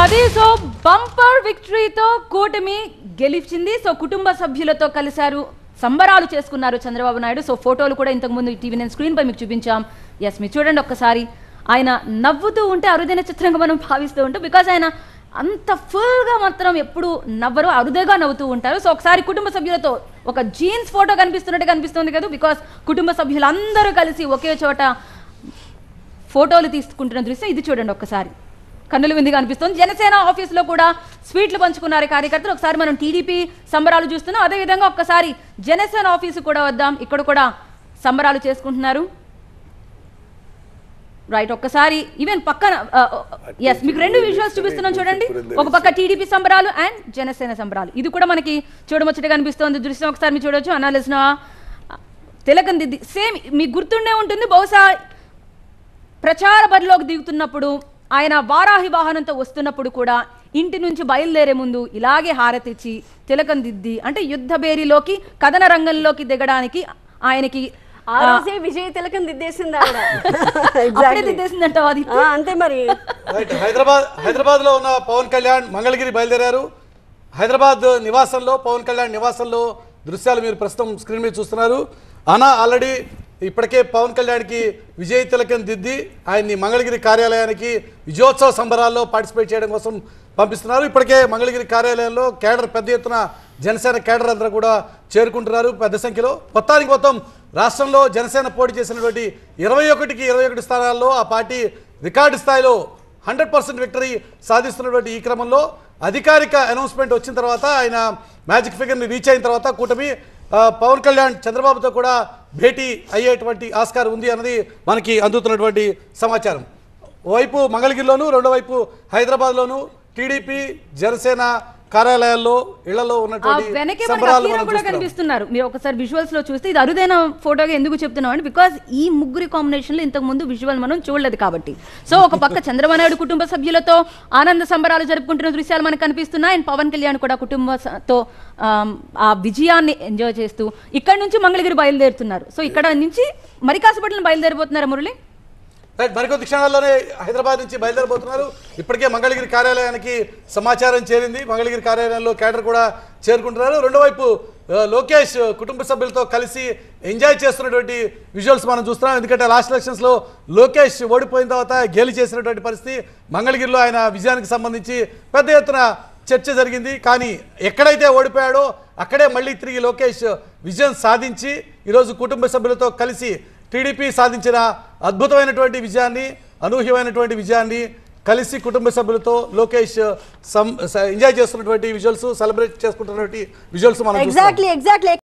అది so bumper విక్టరీతో కూటమి గెలిచింది సో కుటుంబ సభ్యులతో కలిశారు సంబరాలు చేసుకున్నారు చంద్రబాబు నాయుడు సో ఫోటోలు కూడా ఇంతకు ముందు టీవీ నేను స్క్రీన్ పై మీకు చూపించాం ఎస్ మీరు చూడండి ఒక్కసారి ఆయన నవ్వుతూ ఉంటే అరుదైన చిత్రంగా మనం భావిస్తూ ఉంటాం బికాజ్ ఆయన అంత ఫుల్గా మాత్రం ఎప్పుడు నవ్వరు అరుదుగా నవ్వుతూ ఉంటారు సో ఒకసారి కుటుంబ సభ్యులతో ఒక జీన్స్ ఫోటో కనిపిస్తున్నట్టు కనిపిస్తుంది కదా బికాస్ కుటుంబ సభ్యులందరూ కలిసి ఒకే చోట ఫోటోలు తీసుకుంటున్న దృశ్యం ఇది చూడండి ఒక్కసారి కన్నుల విందుగా అనిపిస్తుంది జనసేన ఆఫీస్లో కూడా స్వీట్లు పంచుకున్నారు కార్యకర్తలు ఒకసారి మనం టీడీపీ సంబరాలు చూస్తున్నాం అదేవిధంగా ఒక్కసారి జనసేన ఆఫీసు కూడా వద్దాం ఇక్కడ కూడా సంబరాలు చేసుకుంటున్నారు రైట్ ఒక్కసారి ఈవెన్ పక్కన ఎస్ మీకు రెండు విజువల్స్ చూపిస్తున్నాం చూడండి ఒక పక్క టీడీపీ సంబరాలు అండ్ జనసేన సంబరాలు ఇది కూడా మనకి చూడముచ్చటగా అనిపిస్తుంది దృశ్యం ఒకసారి మీరు చూడొచ్చు అనాలిసిన తిలకం దిద్ది సేమ్ మీకు గుర్తుండే ఉంటుంది బహుశా ప్రచార బరిలోకి దిగుతున్నప్పుడు ఆయన వారాహి వాహనంతో వస్తున్నప్పుడు కూడా ఇంటి నుంచి బయలుదేరే ముందు ఇలాగే హారతిచ్చి తిలకం దిద్ది అంటే యుద్ధ బేరిలోకి కథన రంగంలోకి దిగడానికి ఆయనకి ఆ రోజే విజయ తిలకం దిద్దేసింది ఆవిడ అప్పుడే Exactly. దిద్దేసిందంటావా అది ఆ, అంతే మరి రైట్ హైదరాబాద్ హైదరాబాద్ లో ఉన్న పవన్ కళ్యాణ్ మంగళగిరి బయలుదేరారు హైదరాబాద్ నివాసంలో పవన్ కళ్యాణ్ నివాసంలో దృశ్యాలు మీరు ప్రస్తుతం స్క్రీన్ మీద చూస్తున్నారు అనా ఆల్రెడీ ఇప్పటికే పవన్ కళ్యాణ్కి విజయ్ తిలకం దిద్ది ఆయన్ని మంగళగిరి కార్యాలయానికి విజయోత్సవ సంబరాల్లో పార్టిసిపేట్ చేయడం కోసం పంపిస్తున్నారు ఇప్పటికే మంగళగిరి కార్యాలయంలో కేడర్ పెద్ద ఎత్తున జనసేన కేడర్ అందరూ కూడా చేరుకుంటున్నారు పెద్ద సంఖ్యలో మొత్తానికి మొత్తం రాష్ట్రంలో జనసేన పోటీ చేసినటువంటి ఇరవై ఒకటికి ఇరవై ఒకటి స్థానాల్లో ఆ పార్టీ రికార్డు స్థాయిలో హండ్రెడ్ పర్సెంట్ విక్టరీ సాధిస్తున్నటువంటి ఈ క్రమంలో అధికారిక అనౌన్స్మెంట్ వచ్చిన తర్వాత ఆయన మ్యాజిక్ ఫిగర్ని రీచ్ అయిన తర్వాత కూటమి ఆ, పవన్ కళ్యాణ్ చంద్రబాబుతో కూడా భేటీ అయ్యేటువంటి ఆస్కారం ఉంది అన్నది మనకి అందుతున్నటువంటి సమాచారం ఓవైపు మంగళగిరిలోను రెండో వైపు హైదరాబాద్లోను టీడీపీ జనసేన కార్యాలయాల్లో ఇళ్లలో ఆ ఉన్నటువంటి వెనకే మనకి సంబరాలు అఖీరా మనం కూడా చూస్తున్నాం. కనిపిస్తున్నారు మీరు ఒకసారి విజువల్స్ లో చూస్తే ఇది అరుదైన ఫోటోగా ఎందుకు చెప్తున్నాం అంటే బికాస్ ఈ ముగ్గురి కాంబినేషన్ లో ఇంతకు ముందు విజువల్ మనం చూడలేదు కాబట్టి సో ఒక పక్క చంద్రబాబు నాయుడు కుటుంబ సభ్యులతో ఆనంద సంబరాలు జరుపుకుంటున్న దృశ్యాలు మనకు కనిపిస్తున్నాయి అండ్ పవన్ కళ్యాణ్ కూడా కుటుంబంతో ఆ విజయాన్ని ఎంజాయ్ చేస్తూ ఇక్కడ నుంచి మంగళగిరి బయలుదేరుతున్నారు సో ఇక్కడ నుంచి మరి కాసేపట్లో బయలుదేరిపోతున్నారా మురళి రైట్ మరికొద్ది క్షణాల్లోనే హైదరాబాద్ నుంచి బయలుదేరబోతున్నారు ఇప్పటికే మంగళగిరి కార్యాలయానికి సమాచారం చేరింది మంగళగిరి కార్యాలయంలో కేడర్ కూడా చేరుకుంటున్నారు రెండో వైపు ఆ, లోకేష్ కుటుంబ సభ్యులతో కలిసి ఎంజాయ్ చేస్తున్నటువంటి విజువల్స్ మనం చూస్తున్నాం ఎందుకంటే లాస్ట్ ఎలక్షన్స్లో లోకేష్ ఓడిపోయిన తర్వాత గేలి చేసినటువంటి పరిస్థితి మంగళగిరిలో ఆయన విజయానికి సంబంధించి పెద్ద ఎత్తున చర్చ జరిగింది కానీ ఎక్కడైతే ఓడిపోయాడో అక్కడే మళ్ళీ తిరిగి లోకేష్ విజయం సాధించి ఈరోజు కుటుంబ సభ్యులతో కలిసి టీడీపీ సాధించిన అద్భుతమైనటువంటి విజయాన్ని అనూహ్యమైనటువంటి విజయాన్ని కలిసి కుటుంబ సభ్యులతో లోకేష్ సం ఎంజాయ్ చేస్తున్నటువంటి విజువల్స్ సెలబ్రేట్ చేసుకుంటున్నటువంటి విజువల్స్ మనం చూస్తున్నాం. Exactly exactly